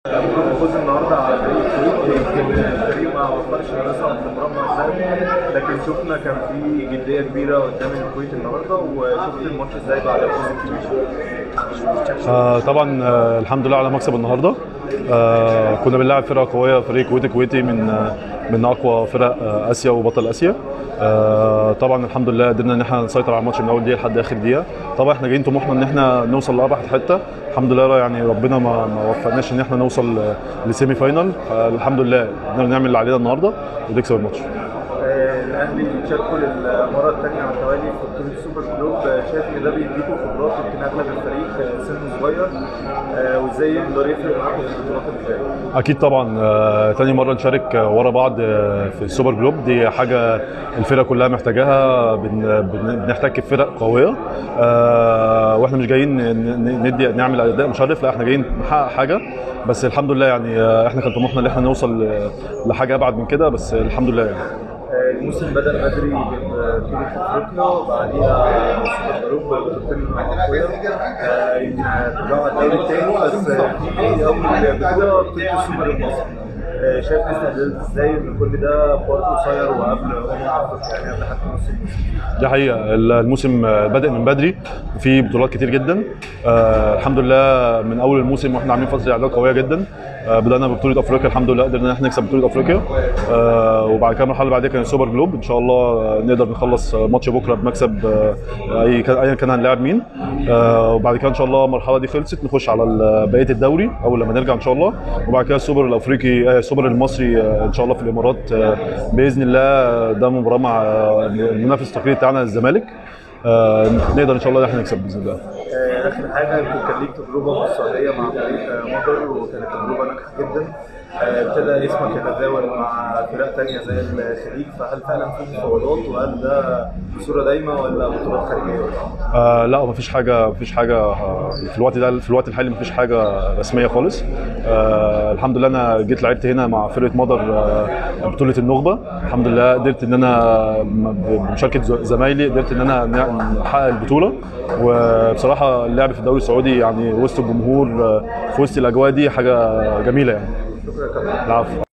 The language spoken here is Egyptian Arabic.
مبروك الفوز النهارده على فريق الكويت يمكن الفريق ما وفرش يصعد لمربع الذهبي لكن شفنا كان في جديه كبيره قدام الكويت النهارده وشفت الماتش ازاي بعد الفوز الكبير آه طبعا آه الحمد لله على مكسب النهارده آه كنا بنلعب فرقه قويه فريق كويتي كويتي من آه من اقوى فرق آه اسيا وبطل اسيا آه طبعا الحمد لله قدرنا ان احنا نسيطر على الماتش من اول دقيقه لحد اخر دقيقه طبعا احنا جايين طموحنا ان احنا نوصل لابعد حته الحمد لله يعني ربنا ما ما وفقناش ان احنا نوصل آه، لسيمي فاينال فالحمد لله قدرنا نعمل اللي علينا النهارده ونكسب الماتش آه، الاهلي شاركوا للمره الثانيه على التوالي في بطوله السوبر جلوب آه، شايف ان ده بيديكوا خبرات يمكن اغلب الفريق آه، سنه صغير آه، وازاي يقدر يفرق معاكم في البطولات اللي جايه اكيد طبعا آه، تاني مره نشارك آه، ورا بعض آه، في السوبر جلوب دي حاجه الفرقه كلها محتاجاها بن- بن- بنحتك بفرق قويه آه، واحنا مش جايين ن- ن- ندي نعمل اداء مشرف لا احنا جايين نحقق حاجه بس الحمد لله يعني آه، احنا كان طموحنا ان احنا نوصل آه، لحاجه ابعد من كده بس الحمد لله يعني آه، الموسم بدا بدري ببطوله افريقيا وبعديها سوبر جلوب بطولتين افريقيا آه، يمكن هترجعوا على الدوري الثاني بس في اول بطوله بطوله السوبر المصري آه، شايف الاستعداد ازاي ان كل ده في وقت قصير وقبل امم افريقيا يعني قبل حتى نص الموسم دي حقيقة الموسم بادئ من بدري في بطولات كتير جدا آه الحمد لله من أول الموسم واحنا عاملين فترة إعداد قوية جدا آه بدأنا ببطولة أفريقيا الحمد لله قدرنا إن احنا نكسب بطولة أفريقيا آه وبعد كده المرحلة اللي بعدها كان السوبر جلوب إن شاء الله نقدر نخلص ماتش بكرة بمكسب آه أي كان أيا كان هنلاعب مين آه وبعد كده إن شاء الله المرحلة دي خلصت نخش على ال- بقية الدوري أول لما نرجع إن شاء الله وبعد كده السوبر الأفريقي آه السوبر المصري آه إن شاء الله في الإمارات آه بإذن الله آه، ده مباراة مع آه، المنافس التقليدي بتاعنا الزمالك آه نقدر ان شاء الله ان احنا نكسب باذن الله آه، اخر حاجه يمكن كان ليك تجربه في السعوديه مع فريق آه، مجر وكانت تجربه ناجحه جدا آه، ابتدى اسمك يتداول مع فرق تانية زي الخليج فهل فعلا في مفاوضات وهل ده بصوره دايمه ولا بطولات خارجيه؟ آه لا مفيش حاجه مفيش حاجه آه، في الوقت ده في الوقت الحالي مفيش حاجه رسميه خالص آه الحمد لله انا جيت لعبت هنا مع فرقه مدر آه بطوله النخبه الحمد لله قدرت ان انا م- بمشاركه ز- زمايلي قدرت ان انا ن- نحقق البطوله وبصراحه اللعب في الدوري السعودي يعني وسط الجمهور آه، في وسط الاجواء دي حاجه جميله يعني شكرا يا كابتن العفو